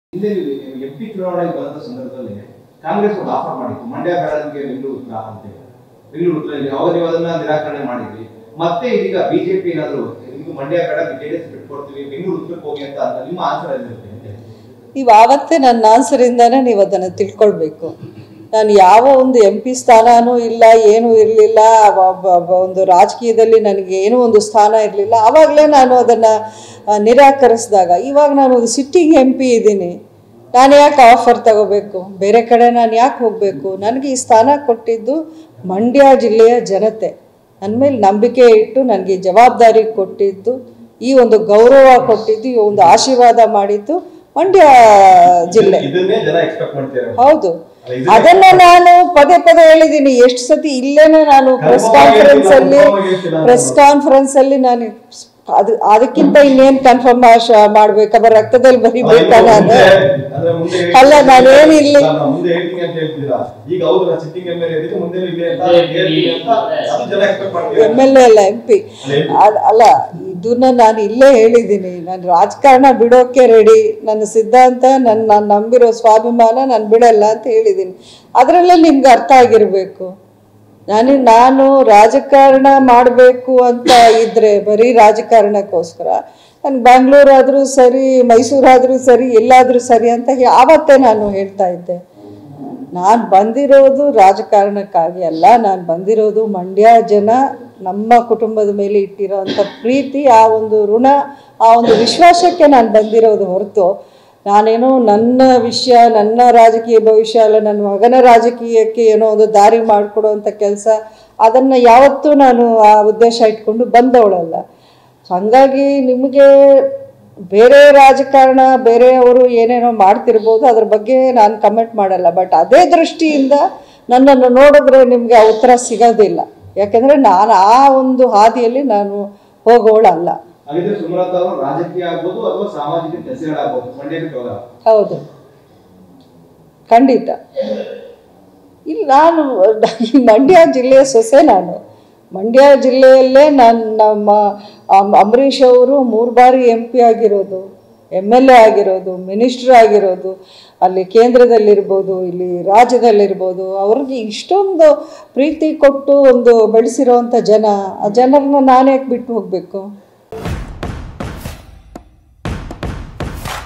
ಹಿಂದೆ M P ಚುನಾವಣೆಗೆ ಬಂದ ಸಂದರ್ಭದಲ್ಲಿ ಕಾಂಗ್ರೆಸ್ ಒಂದು ಆಫರ್ ಮಾಡಿತ್ತು ಮಂಡ್ಯ ಬೇಡ ನಮಗೆ ಬೆಂಗಳೂರು ಉತ್ತರ ಅಂತ ಹೇಳಿ ಬೆಂಗಳೂರು ಉತ್ತರದಲ್ಲಿ ಅವಾಗ ನೀವು ಅದನ್ನ ನಿರಾಕರಣೆ ಮಾಡಿದ್ರಿ ಮತ್ತೆ ಇದೀಗ ಬಿಜೆಪಿ ಏನಾದ್ರು ನಿಮ್ಗೆ ಮಂಡ್ಯ ಬೇಡ ಜೆಡಿಎಸ್ ಬಿಟ್ಕೊಡ್ತೀವಿ ಬೆಂಗಳೂರು ಉತ್ತರಕ್ಕೆ ಹೋಗಿ ಅಂತ ಅಂತ ನಿಮ್ಮ ಆನ್ಸರ್ ಏನಿರುತ್ತೆ ಅಂತ ಹೇಳಿ. ನೀವು ಆವತ್ತೇ ನನ್ನ ಆನ್ಸರಿಂದಾನೇ ನೀವು ಅದನ್ನು ತಿಳ್ಕೊಳ್ಬೇಕು ನಾನು ಯಾವ ಒಂದು ಎಂ ಪಿ ಸ್ಥಾನನೂ ಇಲ್ಲ ಏನೂ ಇರಲಿಲ್ಲ ಒಂದು ರಾಜಕೀಯದಲ್ಲಿ ನನಗೆ ಏನೂ ಒಂದು ಸ್ಥಾನ ಇರಲಿಲ್ಲ ಆವಾಗಲೇ ನಾನು ಅದನ್ನು ನಿರಾಕರಿಸಿದಾಗ ಇವಾಗ ನಾನು ಒಂದು ಸಿಟ್ಟಿಂಗ್ ಎಂ ಪಿ ಇದ್ದೀನಿ ನಾನು ಯಾಕೆ ಆಫರ್ ತಗೋಬೇಕು ಬೇರೆ ಕಡೆ ನಾನು ಯಾಕೆ ಹೋಗಬೇಕು ನನಗೆ ಈ ಸ್ಥಾನ ಕೊಟ್ಟಿದ್ದು ಮಂಡ್ಯ ಜಿಲ್ಲೆಯ ಜನತೆ ನನ್ನ ಮೇಲೆ ನಂಬಿಕೆ ಇಟ್ಟು ನನಗೆ ಈ ಜವಾಬ್ದಾರಿ ಕೊಟ್ಟಿದ್ದು ಈ ಒಂದು ಗೌರವ ಕೊಟ್ಟಿದ್ದು ಈ ಒಂದು ಆಶೀರ್ವಾದ ಮಾಡಿದ್ದು ಮಂಡ್ಯ ಜಿಲ್ಲೆ ಇದನ್ನೇ ಜನ ಎಕ್ಸ್ಪೆಕ್ಟ್ ಮಾಡ್ತಾರೆ ಹೌದು ಅದನ್ನ ನಾನು ಪದೇ ಪದೇ ಹೇಳಿದ್ದೀನಿ ಎಷ್ಟು ಸತಿ ಇಲ್ಲೇನೆ ನಾನು ಪ್ರೆಸ್ ಕಾನ್ಫರೆನ್ಸ್ ಅಲ್ಲಿ ಪ್ರೆಸ್ ಕಾನ್ಫರೆನ್ಸ್ ಅಲ್ಲಿ ನಾನು ಅದು ಅದಕ್ಕಿಂತ ಇನ್ನೇನ್ ಕನ್ಫರ್ಮ್ ಮಾಡ್ಬೇಕಮ್ಮ ರಕ್ತದಲ್ಲಿ ಬರಿಬೇಕಾ ನಾನು ಅಲ್ಲ, ನಾನೇನು ಇಲ್ಲಿ- ಮುಂದೆ ಹೇಳ್ತೀನಿ ಅಂತ ಹೇಳ್ತೀರಾ ಈಗ ಹೌದು ಸಿಟ್ಟಿಂಗ್ ಎಮ್ ಎಲ್ ಎ ಮುಂದೆ ಇದೆ ಅಂತ ಹೇಳ್ತೀನಿ ಅಂತ ಅದು ಜನ ಎಕ್ಸ್ಪೆಕ್ಟ್ ಮಾಡ್ತಾರೆ ಎಮ್ ಎಲ್ ಎ ಅಲ್ಲ ಎಂ ಪಿ ಅಲ್ಲ ಇದನ್ನ ನಾನು ಇಲ್ಲೇ ಹೇಳಿದ್ದೀನಿ ನಾನು ರಾಜಕಾರಣ ಬಿಡೋಕೆ ರೆಡಿ ನನ್ನ ಸಿದ್ಧಾಂತ ನನ್ನ ನಾನು ನಂಬಿರೋ ಸ್ವಾಭಿಮಾನ ನಾನು ಬಿಡಲ್ಲ ಅಂತ ಹೇಳಿದ್ದೀನಿ ಅದರಲ್ಲೇ ನಿಮ್ಗೆ ಅರ್ಥ ಆಗಿರಬೇಕು ನಾನು ನಾನು ರಾಜಕಾರಣ ಮಾಡಬೇಕು ಅಂತ ಇದ್ದರೆ ಬರೀ ರಾಜಕಾರಣಕ್ಕೋಸ್ಕರ ನಾನು ಬ್ಯಾಂಗ್ಳೂರಾದರೂ ಸರಿ ಮೈಸೂರಾದರೂ ಸರಿ ಎಲ್ಲಾದರೂ ಸರಿ ಅಂತ ಯಾವತ್ತೇ ನಾನು ಹೇಳ್ತಾ ಇದ್ದೆ ನಾನು ಬಂದಿರೋದು ರಾಜಕಾರಣಕ್ಕಾಗಿ ಅಲ್ಲ ನಾನು ಬಂದಿರೋದು ಮಂಡ್ಯ ಜನ ನಮ್ಮ ಕುಟುಂಬದ ಮೇಲೆ ಇಟ್ಟಿರೋಂಥ ಪ್ರೀತಿ ಆ ಒಂದು ಋಣ ಆ ಒಂದು ವಿಶ್ವಾಸಕ್ಕೆ ನಾನು ಬಂದಿರೋದು ಹೊರತು ನಾನೇನೋ ನನ್ನ ವಿಷಯ ನನ್ನ ರಾಜಕೀಯ ಭವಿಷ್ಯ ಅಲ್ಲ ನನ್ನ ಮಗನ ರಾಜಕೀಯಕ್ಕೆ ಏನೋ ಒಂದು ದಾರಿ ಮಾಡಿಕೊಡುವಂಥ ಕೆಲಸ ಅದನ್ನು ಯಾವತ್ತೂ ನಾನು ಆ ಉದ್ದೇಶ ಇಟ್ಕೊಂಡು ಬಂದವಳಲ್ಲ ಹಾಗಾಗಿ ನಿಮಗೆ ಬೇರೆ ರಾಜಕಾರಣ ಬೇರೆಯವರು ಏನೇನೋ ಮಾಡ್ತಿರ್ಬೋದು ಅದ್ರ ಬಗ್ಗೆ ನಾನು ಕಮೆಂಟ್ ಮಾಡಲ್ಲ ಬಟ್ ಅದೇ ದೃಷ್ಟಿಯಿಂದ ನನ್ನನ್ನು ನೋಡಿದ್ರೆ ನಿಮಗೆ ಆ ಉತ್ತರ ಸಿಗೋದಿಲ್ಲ ಯಾಕೆಂದರೆ ನಾನು ಆ ಒಂದು ಹಾದಿಯಲ್ಲಿ ನಾನು ಹೋಗೋಳಲ್ಲ ಹಾಗಿದ್ರೆ ಸುಮಲತಾ ಅವರು ರಾಜಕೀಯ ಆಗ್ಬೋದು ಅಥವಾ ಸಾಮಾಜಿಕ ಕೆಲಸಗಳಾಗ್ಬೋದು ಮಂಡ್ಯಕ್ಕೆ ಹೋಗಲ್ಲ ಹೌದು ಖಂಡಿತ ಇಲ್ಲಿ ನಾನು ಈ ಮಂಡ್ಯ ಜಿಲ್ಲೆಯ ಸೊಸೆ ನಾನು ಮಂಡ್ಯ ಜಿಲ್ಲೆಯಲ್ಲೇ ನಾನು ನಮ್ಮ ಅಂ- ಅಂಬರೀಷ್ ಅವರು ಮೂರು ಬಾರಿ ಎಂ ಪಿ ಆಗಿರೋದು ಎಮ್ ಎಲ್ ಎ ಆಗಿರೋದು ಮಿನಿಸ್ಟ್ರ್ ಆಗಿರೋದು ಅಲ್ಲಿ ಕೇಂದ್ರದಲ್ಲಿರ್ಬೋದು ಇಲ್ಲಿ ರಾಜ್ಯದಲ್ಲಿರ್ಬೋದು ಅವ್ರಿಗೆ ಇಷ್ಟೊಂದು ಪ್ರೀತಿ ಕೊಟ್ಟು ಒಂದು ಬೆಳೆಸಿರೋವಂಥ ಜನ ಆ ಜನರನ್ನ ನಾನೇ ಬಿಟ್ಟು ಹೋಗಬೇಕು